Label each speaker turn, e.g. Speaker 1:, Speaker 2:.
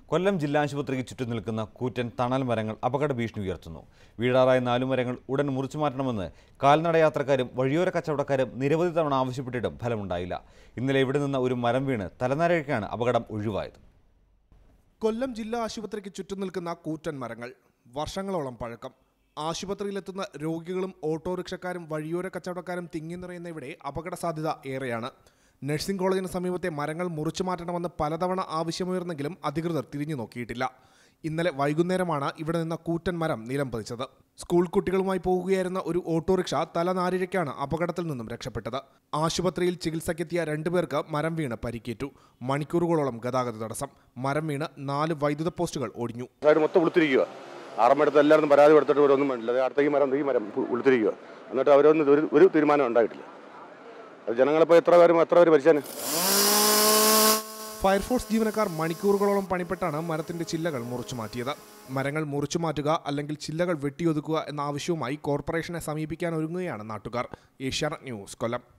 Speaker 1: കൊല്ലം ജില്ലാ ആശുപത്രിക്ക് ചുറ്റും നിൽക്കുന്ന കൂറ്റൻ തണൽ മരങ്ങൾ അപകട ഭീഷണി ഉയർത്തുന്നു വീഴാറായ നാലു മരങ്ങൾ ഉടൻ മുറിച്ചു മാറ്റണമെന്ന് കാൽനട യാത്രക്കാരും വഴിയോര കച്ചവടക്കാരും നിരവധി തവണ ആവശ്യപ്പെട്ടിട്ടും ഫലമുണ്ടായില്ല ഇന്നലെ ഇവിടെ നിന്ന ഒരു മരം വീണ് തലനാരിഴക്കാണ് അപകടം ഒഴിവായത്
Speaker 2: കൊല്ലം ജില്ലാ ആശുപത്രിക്ക് ചുറ്റും നിൽക്കുന്ന കൂറ്റൻ മരങ്ങൾ വർഷങ്ങളോളം പഴക്കം ആശുപത്രിയിലെത്തുന്ന രോഗികളും ഓട്ടോറിക്ഷക്കാരും വഴിയോര കച്ചവടക്കാരും തിങ്ങി നിറയുന്ന ഇവിടെ അപകട സാധ്യത ഏറെയാണ് നഴ്സിംഗ് കോളേജിന് സമീപത്തെ മരങ്ങൾ മുറിച്ചു മാറ്റണമെന്ന് പലതവണ ആവശ്യമുയർന്നെങ്കിലും അധികൃതർ തിരിഞ്ഞു നോക്കിയിട്ടില്ല ഇന്നലെ വൈകുന്നേരമാണ് ഇവിടെ നിന്ന കൂറ്റൻ മരം നിലം പതിച്ചത് സ്കൂൾ കുട്ടികളുമായി പോകുകയായിരുന്ന ഒരു ഓട്ടോറിക്ഷ തലനാരിഴയ്ക്കാണ് അപകടത്തിൽ നിന്നും രക്ഷപ്പെട്ടത് ആശുപത്രിയിൽ ചികിത്സയ്ക്കെത്തിയ രണ്ടുപേർക്ക് മരം വീണ് പരിക്കേറ്റു മണിക്കൂറുകളോളം ഗതാഗത തടസ്സം മരം വീണ് നാല് വൈദ്യുത പോസ്റ്റുകൾ ഒടിഞ്ഞു
Speaker 3: സൈഡ് മൊത്തം ഉളുത്തിരിക്കുക ആറമ്മടുത്ത് എല്ലാവരും പരാതി കൊടുത്തിട്ട് ഇവരൊന്നും വേണ്ടില്ല അത് അടുത്ത ഈ മരം ഈ മരം ഉളുത്തിരിക്കുക എന്നിട്ട് അവരൊന്നും ഒരു ഒരു തീരുമാനം ഉണ്ടായിട്ടില്ല അത് ജനങ്ങളിപ്പോൾ എത്ര പേരും എത്ര പേര് ഭരിച്ചാന്
Speaker 2: ഫയർഫോഴ്സ് ജീവനക്കാർ മണിക്കൂറുകളോളം പണിപ്പെട്ടാണ് മരത്തിന്റെ ചില്ലകൾ മുറിച്ചു മാറ്റിയത് മരങ്ങൾ മുറിച്ചു മാറ്റുക അല്ലെങ്കിൽ ചില്ലകൾ വെട്ടിയൊതുക്കുക എന്ന ആവശ്യവുമായി കോർപ്പറേഷനെ സമീപിക്കാൻ ഒരുങ്ങുകയാണ് നാട്ടുകാർ ഏഷ്യാനെറ്റ് ന്യൂസ് കൊല്ലം